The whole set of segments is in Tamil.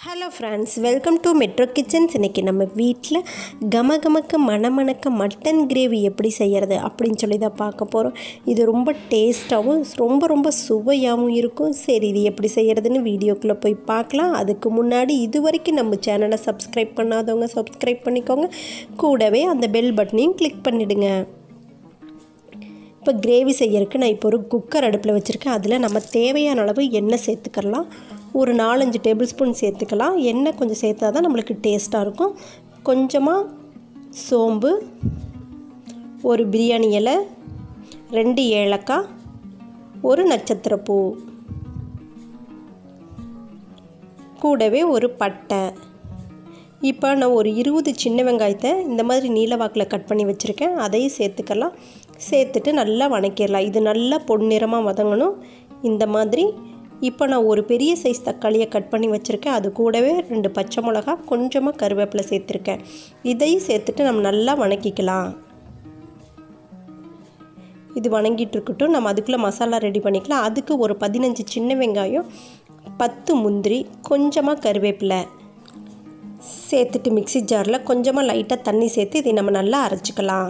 hello friends welcome to Metro Kitchens இன்றைக்கி நம்ம வீட்டில் கமகமக்க மணமணக்க மட்டன் கிரேவி எப்படி செய்கிறது அப்படின்னு சொல்லி தான் பார்க்க போகிறோம் இது ரொம்ப டேஸ்ட்டாகவும் ரொம்ப ரொம்ப சுவையாகவும் இருக்கும் சரி இது எப்படி செய்கிறதுன்னு வீடியோக்குள்ளே போய் பார்க்கலாம் அதுக்கு முன்னாடி இது வரைக்கும் நம்ம சேனலை சப்ஸ்கிரைப் பண்ணாதவங்க சப்ஸ்கிரைப் பண்ணிக்கோங்க கூடவே அந்த பெல் பட்டனையும் கிளிக் பண்ணிவிடுங்க இப்போ கிரேவி செய்யறதுக்கு நான் இப்போ ஒரு குக்கர் அடுப்பில் வச்சுருக்கேன் அதில் நம்ம தேவையான அளவு எண்ணெய் சேர்த்துக்கலாம் ஒரு நாலஞ்சு டேபிள் ஸ்பூன் சேர்த்துக்கலாம் எண்ணெய் கொஞ்சம் சேர்த்தா தான் நம்மளுக்கு டேஸ்ட்டாக இருக்கும் கொஞ்சமாக சோம்பு ஒரு பிரியாணி இலை ரெண்டு ஏலக்காய் ஒரு நட்சத்திரப்பூ கூடவே ஒரு பட்டை இப்போ நான் ஒரு இருபது சின்ன வெங்காயத்தை இந்த மாதிரி நீல வாக்கில் கட் பண்ணி வச்சுருக்கேன் அதையும் சேர்த்துக்கலாம் சேர்த்துட்டு நல்லா வணக்கிடலாம் இது நல்லா பொன்னிறமாக வதங்கணும் இந்த மாதிரி இப்போ நான் ஒரு பெரிய சைஸ் தக்காளியை கட் பண்ணி வச்சுருக்கேன் அது கூடவே ரெண்டு பச்சை மிளகா கொஞ்சமாக கருவேப்பிலை சேர்த்துருக்கேன் இதையும் சேர்த்துட்டு நம்ம நல்லா வணக்கிக்கலாம் இது வணங்கிட்டு இருக்கட்டும் நம்ம அதுக்குள்ளே மசாலா ரெடி பண்ணிக்கலாம் அதுக்கு ஒரு பதினஞ்சு சின்ன வெங்காயம் பத்து முந்திரி கொஞ்சமாக கருவேப்பிலை சேர்த்துட்டு மிக்சி ஜாரில் கொஞ்சமாக லைட்டாக தண்ணி சேர்த்து இதை நம்ம நல்லா அரைச்சிக்கலாம்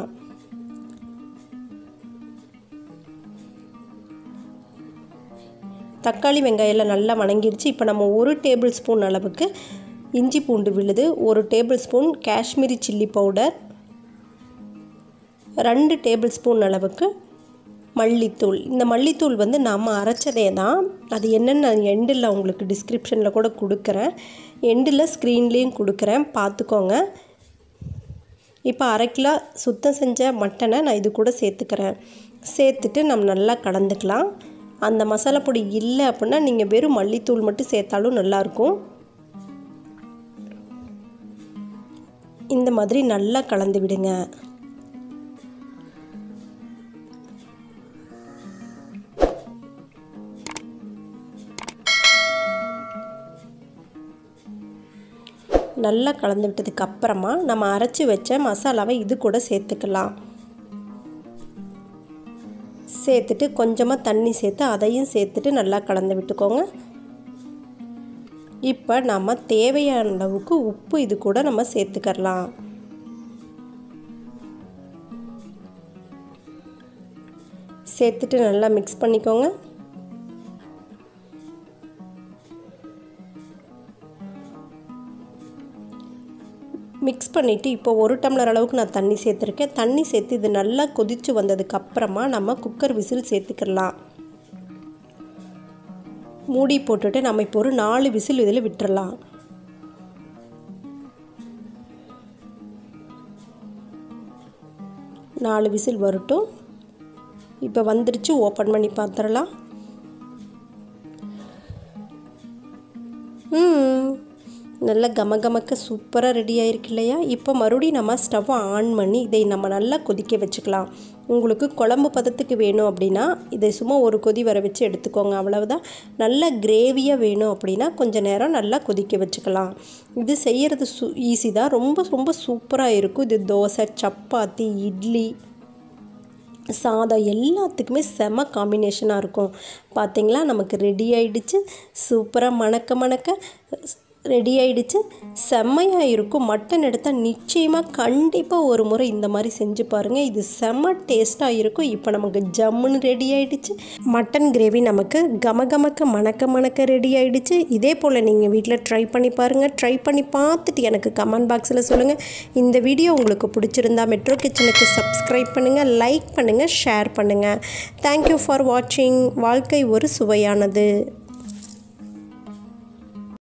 தக்காளி வெங்காயம்லாம் நல்லா வணங்கிருச்சு இப்போ நம்ம ஒரு டேபிள் ஸ்பூன் அளவுக்கு இஞ்சி பூண்டு விழுது ஒரு table spoon Kashmiri chilli powder ரெண்டு டேபிள் ஸ்பூன் அளவுக்கு மல்லித்தூள் இந்த மல்லித்தூள் வந்து நம்ம அரைச்சதே தான் அது என்னென்னு நான் எண்டில் உங்களுக்கு டிஸ்கிரிப்ஷனில் கூட கொடுக்குறேன் எண்டில் ஸ்க்ரீன்லேயும் கொடுக்குறேன் பார்த்துக்கோங்க இப்போ அரை கிலோ சுத்தம் செஞ்ச மட்டனை நான் இது கூட சேர்த்துக்கிறேன் சேர்த்துட்டு நம்ம நல்லா கலந்துக்கலாம் அந்த மசாலா பொடி இல்லை அப்படின்னா நீங்கள் வெறும் மல்லித்தூள் மட்டும் சேர்த்தாலும் நல்லாயிருக்கும் இந்த மாதிரி நல்லா கலந்து விடுங்க நல்லா கலந்து விட்டதுக்கு அப்புறமா நம்ம அரைச்சி வச்ச மசாலாவை இது கூட சேர்த்துக்கலாம் சேர்த்துட்டு கொஞ்சமாக தண்ணி சேர்த்து அதையும் சேர்த்துட்டு நல்லா கலந்து விட்டுக்கோங்க இப்போ நம்ம தேவையான அளவுக்கு உப்பு இது கூட நம்ம சேர்த்துக்கலாம் சேர்த்துட்டு நல்லா மிக்ஸ் பண்ணிக்கோங்க மிக்ஸ் பண்ணிவிட்டு இப்போ ஒரு டம்ளர் அளவுக்கு நான் தண்ணி சேர்த்துருக்கேன் தண்ணி சேர்த்து இது நல்லா கொதித்து வந்ததுக்கு அப்புறமா நம்ம குக்கர் விசில் சேர்த்துக்கலாம் மூடி போட்டுட்டு நம்ம இப்போ ஒரு நாலு விசில் இதில் விட்டுறலாம் நாலு விசில் வரட்டும் இப்போ வந்துருச்சு ஓப்பன் பண்ணி பார்த்துடலாம் ம் நல்லா கமகமக்க சூப்பராக ரெடி ஆயிருக்கு இல்லையா இப்போ மறுபடியும் நம்ம ஸ்டவ்வை ஆன் பண்ணி இதை நம்ம நல்லா கொதிக்க வச்சுக்கலாம் உங்களுக்கு குழம்பு பதத்துக்கு வேணும் அப்படின்னா இதை சும்மா ஒரு கொதி வர வச்சு எடுத்துக்கோங்க அவ்வளவுதான் நல்ல கிரேவியாக வேணும் அப்படின்னா கொஞ்சம் நேரம் நல்லா கொதிக்க வச்சுக்கலாம் இது செய்கிறது சு ஈஸி தான் ரொம்ப ரொம்ப சூப்பராக இருக்கும் இது தோசை சப்பாத்தி இட்லி சாதம் எல்லாத்துக்குமே செம காம்பினேஷனாக இருக்கும் பார்த்திங்களா நமக்கு ரெடி ஆயிடுச்சு சூப்பராக மணக்க மணக்க ரெடி ஆயிடுச்சு செம்மையாக இருக்கும் மட்டன் எடுத்தால் நிச்சயமாக கண்டிப்பாக ஒரு முறை இந்த மாதிரி செஞ்சு பாருங்கள் இது செம்ம டேஸ்ட்டாக இருக்கும் இப்போ நமக்கு ஜம்முன்னு ரெடி ஆயிடுச்சு மட்டன் கிரேவி நமக்கு கமகமக்க மணக்க மணக்க ரெடி ஆயிடுச்சு இதே போல் நீங்கள் வீட்டில் ட்ரை பண்ணி பாருங்கள் ட்ரை பண்ணி பார்த்துட்டு எனக்கு கமெண்ட் பாக்ஸில் சொல்லுங்கள் இந்த வீடியோ உங்களுக்கு பிடிச்சிருந்தா மெட்ரோ கிச்சனுக்கு சப்ஸ்கிரைப் பண்ணுங்கள் லைக் பண்ணுங்கள் ஷேர் பண்ணுங்கள் தேங்க்யூ ஃபார் வாட்சிங் வாழ்க்கை ஒரு சுவையானது